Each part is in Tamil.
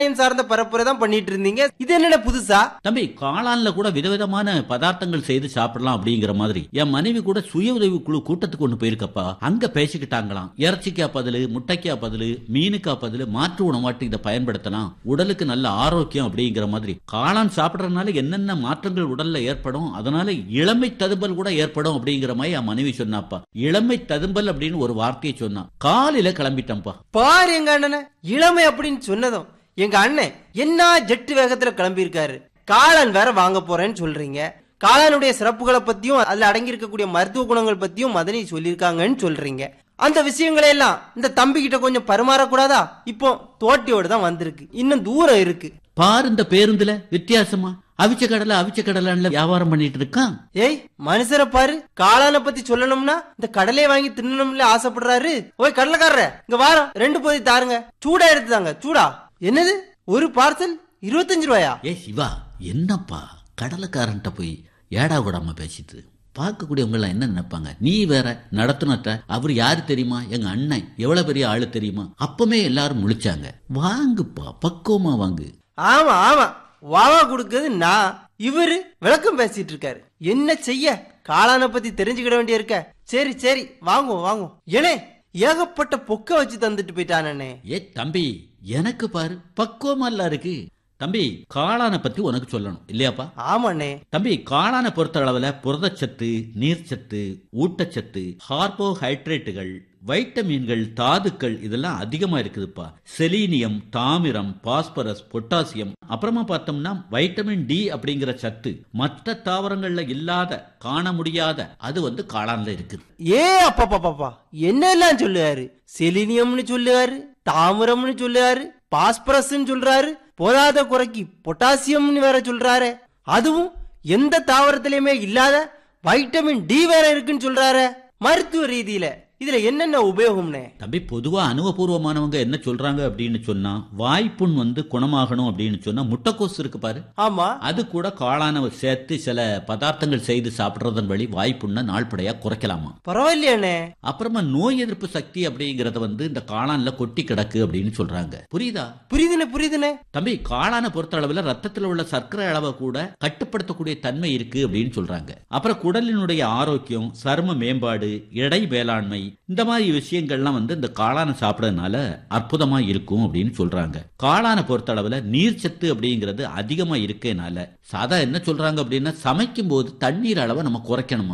சார்ந்த பரப்புரை தான் பண்ணிட்டு இருந்தீங்க இது என்னடா புதுசா தம்பி காளான்ல கூட விதவிதமான பதார்த்தங்கள் செய்து சாப்பிடலாம் அப்படிங்கிற மாதிரி என் மனைவி கூட சுய உதவி குழு கூட்டத்துக்கு ஒண்ணு போயிருக்கப்பா அங்க பேசிக்கிட்டாங்களாம் இறைச்சிக்கா பதிலு முட்டைக்கா பதிலு மீனுக்கா பதிலு மாற்று உணவாட்டு இதை பயன்படுத்தலாம் உடலுக்கு நல்ல ஆரோக்கியம் அப்படிங்கிற மாதிரி காளான் சாப்பிடறதுனால என்னென்ன மாற்றங்கள் உடல்ல ஏற்படும் அதனால இளமை ததும்பல் கூட ஏற்படும் அப்படிங்கிற மாதிரி என் மனைவி சொன்னாப்பா இளமை ததும்பல் அப்படின்னு ஒரு வார்த்தையை சொன்னா காலையில கிளம்பிட்டேன்ப்பா பாரு எங்க அண்ணனை இளமை அப்படின்னு சொன்னதும் எங்க அண்ணன் என்ன ஜெட்டு வேகத்துல கிளம்பி இருக்காரு காளான் வேற வாங்க போறேன்னு சொல்றீங்க காளானுடைய சிறப்புகளை பத்தியும் அதுல அடங்கி இருக்கக்கூடிய மருத்துவ குணங்கள் பத்தியும் மதனி சொல்லியிருக்காங்கன்னு சொல்றீங்க அந்த விஷயங்களை எல்லாம் இந்த தம்பி கிட்ட கொஞ்சம் பரிமாறக்கூடாதா இப்போ தோட்டியோடு தான் வந்திருக்கு இன்னும் தூரம் இருக்கு பாரு இந்த பேருந்துல வித்தியாசமா அவிச்ச கடலை அவிச்ச கடலைன்னு வியாபாரம் பண்ணிட்டு இருக்கான் ஏய் மனுஷரை பாரு காளானை பத்தி சொல்லணும்னா இந்த கடலையை வாங்கி தின்னணும்ல ஆசைப்படுறாரு ஓய் கடலைக்காரர இங்க வாரம் ரெண்டு பொதி தாருங்க சூடா எடுத்து தாங்க சூடா என்னது ஒரு பார்சல் இருபத்தஞ்சு ரூபாயா ஏ சிவா என்னப்பா கடலைக்காரன்ட்ட போய் ஏடா கூடாம பேசிட்டு பார்க்கக்கூடியவங்க எல்லாம் என்ன நினைப்பாங்க நீ வேற நடத்துனட்ட அவர் யாரு தெரியுமா எங்க அண்ணன் எவ்வளவு பெரிய ஆளு தெரியுமா அப்பமே எல்லாரும் முழிச்சாங்க வாங்குப்பா பக்குவமா வாங்கு ஆமா ஆமா வாவா கொடுக்கிறது நான் இவரு விளக்கம் பேசிட்டு இருக்காரு என்ன செய்ய காளானை பத்தி தெரிஞ்சுக்கிட வேண்டிய இருக்க சரி சரி வாங்குவோம் வாங்குவோம் ஏனே ஏகப்பட்ட பொக்க வச்சு தந்துட்டு போயிட்டானே ஏ தம்பி எனக்கு பாரு பக்குவமா எல்லாம் இருக்கு தம்பி காளானை பத்தி உனக்கு சொல்லணும் இல்லையாப்பா ஆமாண்ணே தம்பி காளானை பொறுத்த அளவுல புரதச்சத்து நீர்ச்சத்து ஊட்டச்சத்து கார்போஹைட்ரேட்டுகள் வைட்டமின்கள் தாதுக்கள் இதெல்லாம் அதிகமா இருக்குதுப்பா செலீனியம் தாமிரம் பாஸ்பரஸ் பொட்டாசியம் அப்புறமா பார்த்தோம்னா வைட்டமின் டி அப்படிங்கிற சத்து மற்ற தாவரங்கள்ல இல்லாத காண முடியாத அது வந்து காளான்ல இருக்குது ஏ அப்பா பாப்பா என்னெல்லாம் சொல்லுவாரு செலினியம்னு சொல்லுவாரு தாமிரம்னு சொல்லுவாரு பாஸ்பரஸ்ன்னு சொல்றாரு போதாத குறைக்கு பொட்டாசியம்னு வேற சொல்றாரு அதுவும் எந்த தாவரத்திலயுமே இல்லாத வைட்டமின் டி வேற இருக்குன்னு சொல்றாரு மருத்துவ ரீதியில இதுல என்னென்ன உபயோகம்னே தம்பி பொதுவா அனுபவபூர்வமானவங்க என்ன சொல்றாங்க அப்படின்னு சொன்னா வாய்ப்புண் வந்து குணமாகணும் அப்படின்னு சொன்னா முட்டைக்கோஸ் இருக்கு பாரு ஆமா அது கூட காளான சேர்த்து சில பதார்த்தங்கள் செய்து சாப்பிடுறதன் வழி வாய்ப்புண்ண நாள்படையா குறைக்கலாமா பரவாயில்லையாண்ணே அப்புறமா நோய் எதிர்ப்பு சக்தி அப்படிங்கறத வந்து இந்த காளான்ல கொட்டி கிடக்கு அப்படின்னு சொல்றாங்க புரியுதா புரியுதுனே புரியுதுனே தம்பி காளானை பொறுத்த அளவுல ரத்தத்துல உள்ள சர்க்கரை அளவை கூட கட்டுப்படுத்தக்கூடிய தன்மை இருக்கு அப்படின்னு சொல்றாங்க அப்புறம் குடலினுடைய ஆரோக்கியம் சரும மேம்பாடு எடை மேலாண்மை இந்த மாதிரி விஷயங்கள்லாம் வந்து இந்த காளானை சாப்பிடறதுனால அற்புதமா இருக்கும் அப்படின்னு சொல்றாங்க காளானை பொறுத்த அளவுல நீர்ச்சத்து அப்படிங்கிறது அதிகமா இருக்கனால சாதா என்ன சொல்றாங்க அப்படின்னா சமைக்கும் போது தண்ணீர் அளவை நம்ம குறைக்கணுமா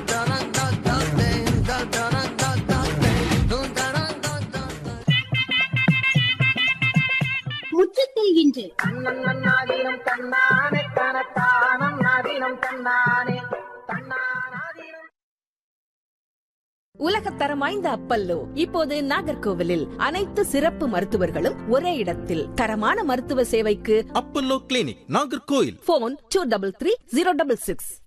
முற்றத்தில் இன்று தன்னன்னாதீனம் தன்னானே தனத்தானம் நாதீனம் தன்னானே தன்னானாதீனம் உலகத்தரம் வாய்ந்த அப்பல்லோ இப்போது நாகர்கோவிலில் அனைத்து சிறப்பு மருத்துவர்களும் ஒரே இடத்தில் தரமான மருத்துவ சேவைக்கு Apollo clinic Nagercoil phone two double three zero double six